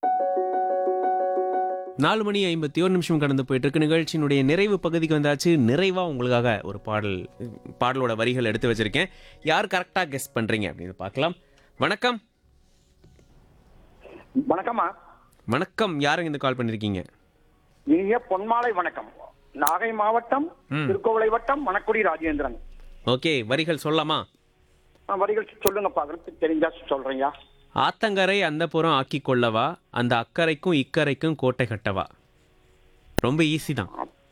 நாலு மணி ஐம்பத்தி ஒரு நிமிஷம் கடந்து போயிட்டு இருக்கு நிகழ்ச்சியினுடைய நிறைவு பகுதிக்கு வந்தாச்சு நிறைவா உங்களுக்காக ஒரு பாடல் பாடலோட வரிகள் எடுத்து வச்சிருக்கேன் யார் கரெக்டா கெஸ் பண்றீங்க அப்படின்னு பார்க்கலாம் வணக்கம் வணக்கம்மா வணக்கம் யாருங்க இந்த கால் பண்ணிருக்கீங்க இனிய பொன்மாலை வணக்கம் நாகை மாவட்டம் ம். திருக்கோவிலை வட்டம் மணக்குடி ராஜேந்திரன் ஓகே வரிகள் சொல்லலாமா ஆ, வரிகள் சொல்லுங்கப்பா அதற்கு தெரிஞ்சா சொல்றீங்க ஆத்தங்கரை அந்த புறம் ஆக்கி கொள்ளவா அந்த அக்கறைக்கும் இக்கரைக்கும் கோட்டை கட்டவா ரொம்ப ஈஸி தான்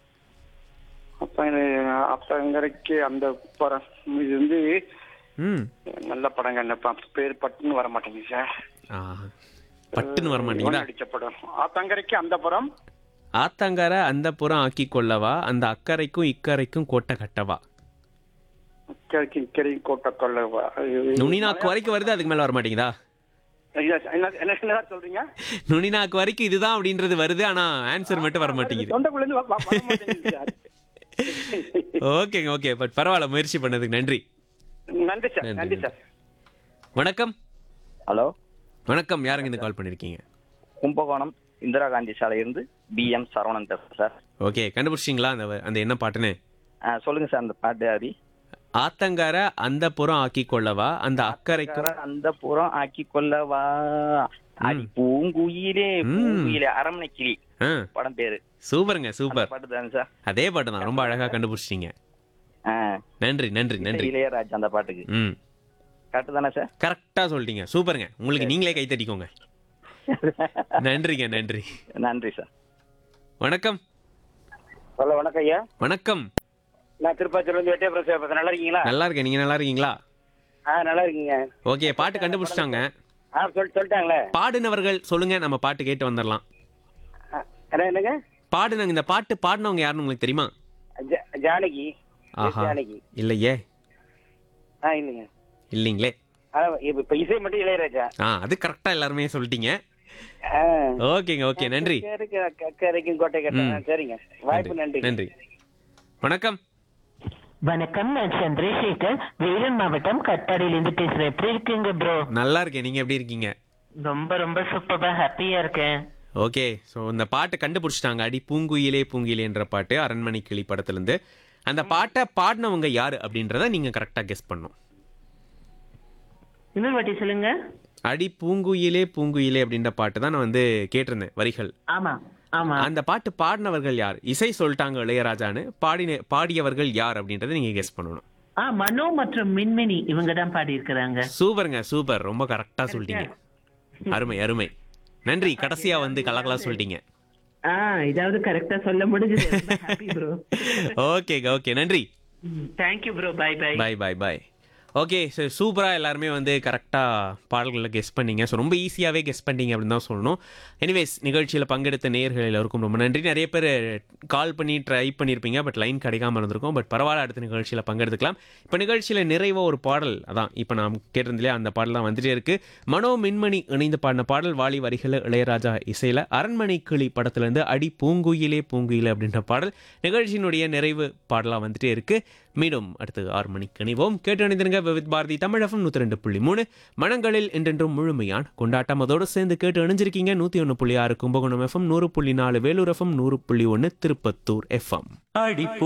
அப்ப அப்பங்கரைக்கு அந்த படம் இது வந்து ம் நல்ல படங்க என்னப்பா பேர் பட்டுன்னு வர மாட்டேங்குது சார் ஆ, பட்டுன்னு வர இவன் மாட்டீங்களா நடிச்ச படம் ஆத்தங்கரைக்கு அந்த புறம் ஆத்தங்கரை அந்த புறம் ஆக்கி கொள்ளவா அந்த அக்கறைக்கும் இக்கரைக்கும் கோட்டை கட்டவா இக்கரைக்கு இக்கரை கோட்டை கொள்ளவா நுனிநாக்கு வரைக்கும் வருது அதுக்கு மேல வர மாட்டேங்குதா ஐயா, என்ன என்ன என்னதான் சொல்றீங்க நுனிநாக்கு வரைக்கும் இதுதான் அப்படின்றது வருது ஆனா ஆன்சர் மட்டும் வர மாட்டேங்குது தொண்டைக்குள்ள இருந்து வ- வ- வர மாட்டேங்குது சார் ஓகேங்க ஓகே பட் பரவாயில்ல முயற்சி பண்ணதுக்கு நன்றி நன்றி சார் நன்றி சார் வணக்கம் ஹலோ வணக்கம் யாருங்க இந்த கால் பண்ணிருக்கீங்க கும்பகோணம் இந்திரா காந்தி சாலையிலிருந்து பி எம் சரவணன் பேசுறேன் சார் ஓகே கண்டுபிடிச்சிங்களா அந்த வ- அந்த என்ன பாட்டுன்னு ஆ, சொல்லுங்க சார் அந்த பாட்டு அடி ஆத்தங்கர அந்த புறம் ஆக்கி கொள்ளவா அந்த அக்கறைக்கும் அந்த புறம் ஆக்கி கொள்ளவா அடி பூங்குயிலே ம். பூங்குயிலே அரண்மனை கிளி ஆ, படம் பேரு சூப்பருங்க அந்த சூப்பர் பாட்டு தானே சார் அதே பாட்டு தான் ரொம்ப அழகா கண்டுபிடிச்சிட்டீங்க ஆ, நன்றி நன்றி நன்றி இளையராஜா அந்த பாட்டுக்கு ம் கரெக்ட் தானே சார் கரெக்டா சொல்லிட்டீங்க சூப்பருங்க உங்களுக்கு நீங்களே கை தட்டிக்கோங்க நன்றிங்க நன்றி நன்றி சார் வணக்கம் ஹலோ வணக்கம் ஐயா வணக்கம் நான் திருப்பாச்சூர்ல இருந்து வெட்டியபுரம் சார் பேசுறேன் நல்லா இருக்கீங்களா நல்லா இருக்கேன் நீங்க நல்லா இருக்கீங்களா ஆ நல்லா இருக்கீங்க ஓகே பாட்டு கண்டுபிடிச்சிட்டாங்க ஆ சொல் சொல்லிட்டாங்களே பாடினவர்கள் சொல்லுங்க நம்ம பாட்டு கேட்டு வந்துடலாம் ஆ, என்ன என்னங்க பாடுனவங்க இந்த பாட்டு பாடினவங்க யாருன்னு உங்களுக்கு தெரியுமா ஜா- ஜானகி ஆஹா ஜானகி இல்லையே ஆ இல்லைங்க இல்லைங்களே ஆ, இப்ப இப்ப இசை மட்டும் இளையராஜா ஆ அது கரெக்டா எல்லாருமே சொல்லிட்டீங்க ஆ. ஓகேங்க ஓகே நன்றி அக்கறைக்கு அக்க- அக்கறைக்கும் கோட்டை கட்ட ம். சரிங்க வாய்ப்பு நன்றி நன்றி வணக்கம் வணக்கம் நான் சந்திரசேகர் வேலூர் மாவட்டம் கட்டாடியிலிருந்து பேசுறேன் எப்படி இருக்கீங்க ப்ரோ நல்லா இருக்கேன் நீங்க எப்படி இருக்கீங்க ரொம்ப ரொம்ப சூப்பரா ஹாப்பியா இருக்கேன் ஓகே ஸோ இந்த பாட்டை கண்டுபிடிச்சிட்டாங்க அடி பூங்குயிலே பூங்குயிலேன்ற பாட்டு அரண்மனை கிளி படத்துலேருந்து அந்த பாட்டை பாடினவங்க யாரு அப்படின்றத நீங்க கரெக்டாக கெஸ் பண்ணும் இன்னொரு வாட்டி சொல்லுங்க அடி பூங்குயிலே பூங்குயிலே அப்படின்ற பாட்டு தான் நான் வந்து கேட்டிருந்தேன் வரிகள் ஆமா ஆமா அந்த பாட்டு பாடினவர்கள் யார் இசை சொல்லிட்டாங்க இளையராஜான்னு பாடின பாடியவர்கள் யார் அப்படின்றத நீங்க கெஸ் பண்ணணும் ஆ மனோ மற்றும் மின்மினி இவங்க தான் பாடி இருக்கிறாங்க சூப்பருங்க சூப்பர் ரொம்ப கரெக்டா சொல்லிட்டீங்க அருமை அருமை நன்றி கடைசியா வந்து கலகலா சொல்லிட்டீங்க ஆ இதாவது கரெக்டா சொல்ல முடிஞ்சது ஹாப்பி ப்ரோ ஓகேங்க ஓகே நன்றி thank you bro bye bye bye bye bye okay so சூப்பராக எல்லாருமே வந்து கரெக்டாக பாடல்களில் கெஸ் பண்ணீங்க ஸோ ரொம்ப ஈஸியாகவே கெஸ் பண்ணீங்க அப்படின்னு தான் சொல்லணும் எனிவேஸ் நிகழ்ச்சியில் பங்கெடுத்த நேயர்கள் எல்லாருக்கும் ரொம்ப நன்றி நிறைய பேர் கால் பண்ணி ட்ரை பண்ணியிருப்பீங்க பட் லைன் கிடைக்காம இருந்திருக்கும் பட் பரவாயில்ல அடுத்த நிகழ்ச்சியில் பங்கெடுத்துக்கலாம் இப்போ நிகழ்ச்சியில் நிறைவாக ஒரு பாடல் அதான் இப்போ நான் கேட்டிருந்தே அந்த பாடல் தான் வந்துட்டே இருக்கு மனோ மின்மணி இணைந்து பாடின பாடல் வாலி வரிகள் இளையராஜா இசையில் அரண்மனை கிளி படத்துலேருந்து அடி பூங்குயிலே பூங்குயிலே அப்படின்ற பாடல் நிகழ்ச்சியினுடைய நிறைவு பாடலாக வந்துட்டே இருக்கு மீண்டும் அடுத்து ஆறு மணிக்கு இணைவோம் கேட்டு அணிந்திருங்க வித் பாரதி தமிழகம் நூற்றி ரெண்டு புள்ளி மூணு மனங்களில் என்றென்றும் முழுமையான கொண்டாட்டம் அதோடு சேர்ந்து கேட்டு அணிஞ்சிருக்கீங்க நூற்றி ஒன்று புள்ளி ஆறு கும்பகோணம் எஃப்எம் நூறு புள்ளி நாலு வேலூர் எஃப்எம் நூறு புள்ளி ஒன்று திருப்பத்தூர் எஃப்எம் அடி